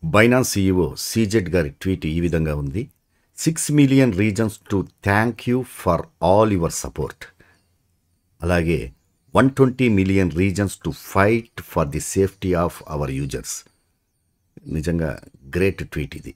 Binance CEO CZ గారి tweet ఈ విధంగా ఉంది six million reasons to thank you for all your support అలాగే one twenty million reasons to fight for the safety of our users నిజంగా great tweet ఇది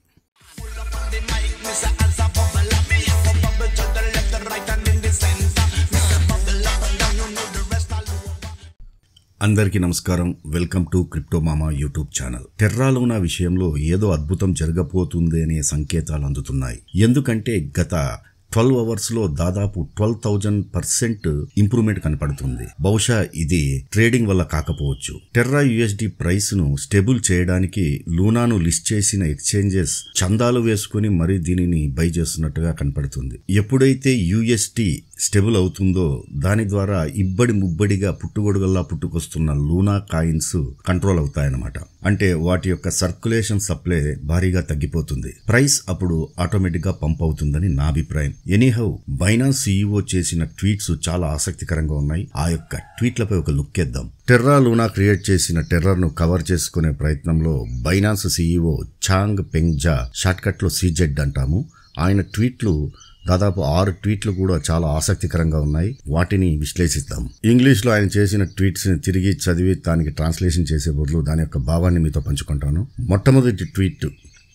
అందరికీ నమస్కారం welcome to crypto మామా యూట్యూబ్ ఛానల్ టెర్రాలోనా విషయంలో ఏదో అద్భుతం జరగబోతుంది అనే సంకేతాలు అందుతున్నాయి ఎందుకంటే గత ట్వెల్వ్ అవర్స్ లో దాదాపు ట్వెల్వ్ థౌజండ్ పర్సెంట్ ఇంప్రూవ్మెంట్ కనపడుతుంది బహుశా ఇది ట్రేడింగ్ వల్ల కాకపోవచ్చు టెర్రా యుఎస్డి ప్రైస్ ను స్టేబుల్ చేయడానికి లూనాను లిస్ట్ చేసిన ఎక్స్చేంజెస్ చందాలు వేసుకుని మరీ దీనిని బై చేస్తున్నట్టుగా కనపడుతుంది ఎప్పుడైతే యుఎస్టి స్టెబుల్ అవుతుందో దాని ద్వారా ఇబ్బడి ముబ్బడిగా పుట్టుగొడుగల్లా పుట్టుకొస్తున్న లూనా కాయిన్స్ కంట్రోల్ అవుతాయన్నమాట అంటే వాటి యొక్క సర్క్యులేషన్ సప్లై భారీగా తగ్గిపోతుంది ప్రైస్ అప్పుడు ఆటోమేటిక్ గా పంప్ అవుతుందని నా అభిప్రాయం ఎనీహౌ బైనాన్స్ సీఈఓ చేసిన ట్వీట్స్ చాలా ఆసక్తికరంగా ఉన్నాయి ఆ యొక్క ట్వీట్లపై ఒక లుక్ వేద్దాం టెర్రా లూనా క్రియేట్ చేసిన టెర్రర్ ను కవర్ చేసుకునే ప్రయత్నంలో Binance CEO Changpeng shortcut లో సీజెడ్ అంటాము ఆయన ట్వీట్లు దాదాపు ఆరు ట్వీట్లు కూడా చాలా ఆసక్తికరంగా ఉన్నాయి వాటిని విశ్లేషిద్దాం ఇంగ్లీష్లో ఆయన చేసిన ట్వీట్స్ ని తిరిగి చదివి దానికి ట్రాన్స్లేషన్ చేసే బదులు దాని యొక్క భావాన్ని మీతో పంచుకుంటాను మొట్టమొదటి ట్వీట్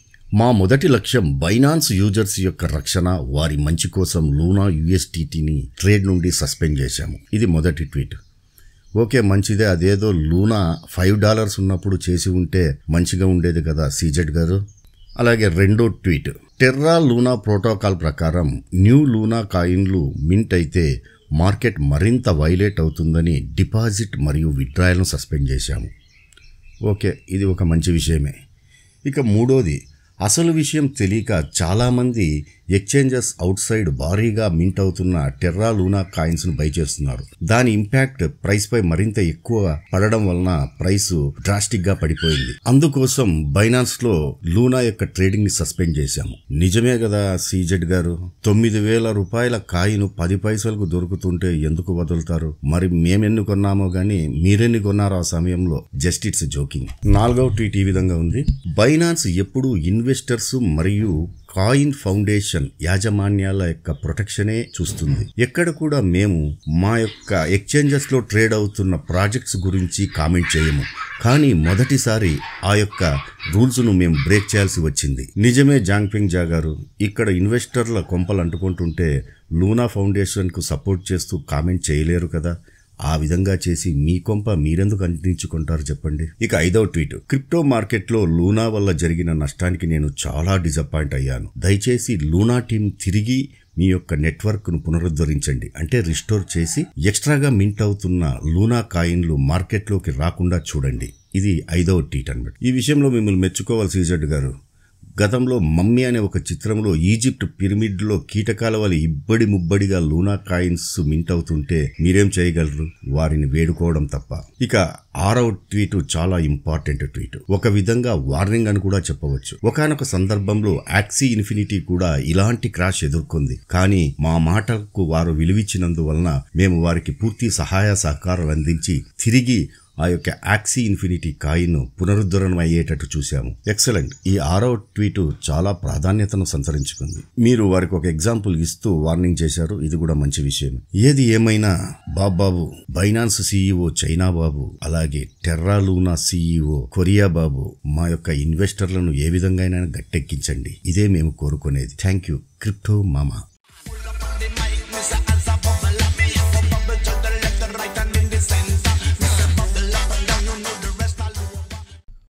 మా మొదటి లక్ష్యం బైనాన్స్ యూజర్స్ యొక్క రక్షణ వారి మంచి కోసం లూనా యుఎస్టీటీని ట్రేడ్ నుండి సస్పెండ్ చేశాము ఇది మొదటి ట్వీట్ ఓకే మంచిదే అదేదో లూనా ఫైవ్ డాలర్స్ ఉన్నప్పుడు చేసి ఉంటే మంచిగా ఉండేది కదా సీజెడ్ గారు అలాగే రెండో ట్వీట్ టెర్రా లూనా ప్రోటోకాల్ ప్రకారం న్యూ లూనా కాయిన్లు మింట్ అయితే మార్కెట్ మరింత వైలేట్ అవుతుందని డిపాజిట్ మరియు విత్డ్రాయల్ను సస్పెండ్ చేశాము ఓకే ఇది ఒక మంచి విషయమే ఇక మూడోది అసలు విషయం తెలియక చాలామంది ఎక్స్చేంజెస్ అవుట్ సైడ్ భారీగా మింట్ అవుతున్న టెర్రా లూనా కాయిన్స్ ను బై చేస్తున్నారు దాని ఇంపాక్ట్ ప్రైస్ పై మరింత ఎక్కువ పడడం వలన ప్రైస్ డ్రాస్టిక్ గా పడిపోయింది అందుకోసం బైనాన్స్ లో లూనా యొక్క ట్రేడింగ్ ని సస్పెండ్ చేశాము నిజమే కదా సీజెడ్ గారు తొమ్మిది వేల రూపాయల కాయిన్ పది పైసలకు దొరుకుతుంటే ఎందుకు వదులుతారు మరి మేమెన్ని కొన్నామో గానీ మీరెన్ని కొన్నారో ఆ సమయంలో జస్ట్ ఇట్స్ జోకింగ్ నాలుగవ ట్వీట్ ఈ విధంగా ఉంది బైనాన్స్ ఎప్పుడు ఇన్వెస్టర్స్ మరియు కాయిన్ ఫౌండేషన్ యాజమాన్యాల యొక్క ప్రొటెక్షనే చూస్తుంది ఎక్కడ కూడా మేము మా యొక్క ఎక్స్చేంజెస్ లో ట్రేడ్ అవుతున్న ప్రాజెక్ట్స్ గురించి కామెంట్ చేయము కానీ మొదటిసారి ఆ యొక్క రూల్స్ ను మేము బ్రేక్ చేయాల్సి వచ్చింది నిజమే జాంగ్పింగ్ జా గారు ఇక్కడ ఇన్వెస్టర్ల కొంపలు అంటుకుంటుంటే లూనా ఫౌండేషన్ కు సపోర్ట్ చేస్తూ కామెంట్ చేయలేరు కదా ఆ విధంగా చేసి మీ కొంప మీరెందుకు అందించుకుంటారు చెప్పండి ఇక ఐదవ ట్వీట్ క్రిప్టో మార్కెట్లో లూనా వల్ల జరిగిన నష్టానికి నేను చాలా డిసప్పాయింట్ అయ్యాను దయచేసి లూనా టీం తిరిగి మీ యొక్క నెట్వర్క్ ను పునరుద్ధరించండి అంటే రిస్టోర్ చేసి ఎక్స్ట్రాగా మింట్ అవుతున్న లూనా కాయిన్లు మార్కెట్లోకి రాకుండా చూడండి ఇది ఐదవ ట్వీట్ అనమాట ఈ విషయంలో మిమ్మల్ని మెచ్చుకోవాలి సీజెడ్ గారు గతంలో మమ్మీ అనే ఒక చిత్రంలో ఈజిప్ట్ పిరమిడ్లో కీటకాల వల్ల ఇబ్బడి ముబ్బడిగా లూనా కాయిన్స్ మింట్ అవుతుంటే మీరేం చేయగలరు వారిని వేడుకోవడం తప్ప ఇక ఆరవ ట్వీట్ చాలా ఇంపార్టెంట్ ట్వీట్ ఒక విధంగా వార్నింగ్ అని కూడా చెప్పవచ్చు ఒకనొక సందర్భంలో యాక్సీ ఇన్ఫినిటీ కూడా ఇలాంటి క్రాష్ ఎదుర్కొంది కానీ మా మాటలకు వారు విలువిచ్చినందువలన మేము వారికి పూర్తి సహాయ సహకారాలు అందించి తిరిగి ఆ యొక్క యాక్సీ ఇన్ఫినిటీ కాయిన్ పునరుద్ధరణ అయ్యేటట్టు చూశాము ఎక్సలెంట్ ఈ ఆరవ ట్వీట్ చాలా ప్రాధాన్యతను సంతరించుకుంది మీరు వారికి ఒక ఎగ్జాంపుల్ ఇస్తూ వార్నింగ్ చేశారు ఇది కూడా మంచి విషయం ఏది ఏమైనా బాబాబు బైనాన్స్ సీఈఓ చైనా బాబు అలాగే టెర్రా లూనా సీఈఓ కొరియా బాబు మా యొక్క ఇన్వెస్టర్లను ఏ విధంగా గట్టెక్కించండి ఇదే మేము కోరుకునేది థ్యాంక్ యూ క్రిప్టో మామా